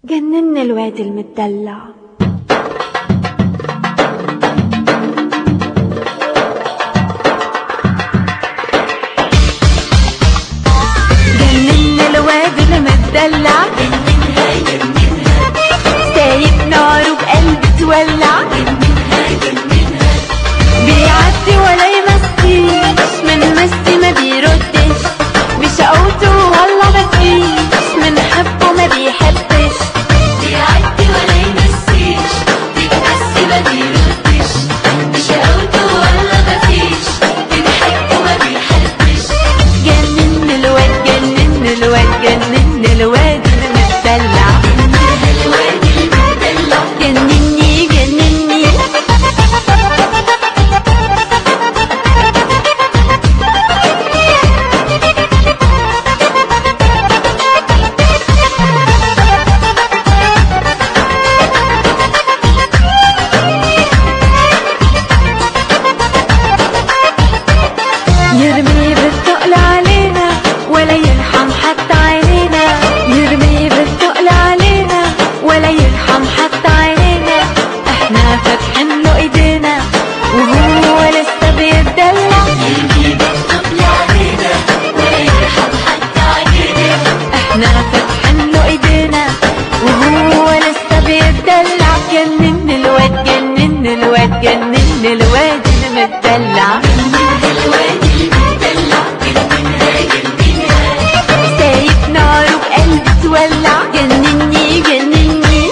جنن الواد المدلع جنن الواد المدلع سايب ناره بقلبي تولع بيعدي ولا يمسيش من مسي ما بيردش بشقوته والله مفيش من حبه ما بيحبش بيعدي ولا يمسيش بيتمسي ما بيردش بشقاوته ولا مفيش بنحبه ما بيحبش جنن الواد جنن الواد جنن الواد المدلع الواد المدلع جنني جنني يرمي بالثقل علينا ولا يرحم حتى عينينا يرمي بالثقل علينا ولا يرحم حتى عينينا احنا فاتحين له ايدينا وهو لسه بيتدلع قبل علينا ولا يرحم حتى علينا احنا فاتحين له ايدينا وهو لسه بيتدلع جنن الواد جنن الواد جنن الواد المدلع الواد المدلع جننها جننها سايب ناره بقلبي تولع جنني جنني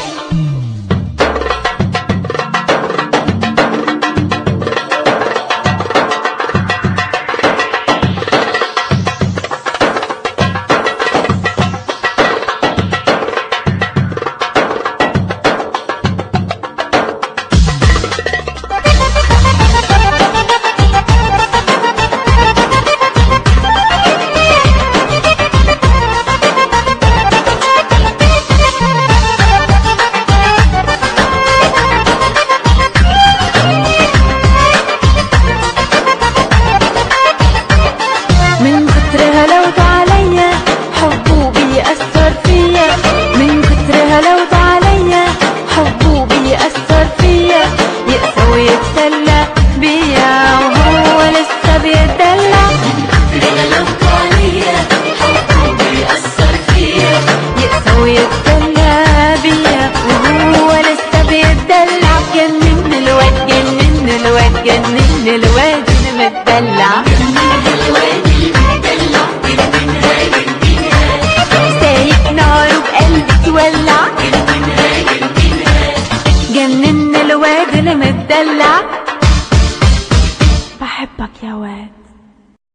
من كترها لو عليا حبه بيأثر فيا من كترها لو عليا حبه بيأثر فيا يقسى ويتسلى بيا وهو لسه بيتدلع غلبت عليا حبه بيأثر فيا يقسى ويتسلى بيا وهو لسه بيتدلع جنن الواد جنن الواد جنن الواد المدلع الواد المدلع جننها جننها سايب ناره بقلبي تولع جننها جننها جنن الواد المدلع بحبك يا واد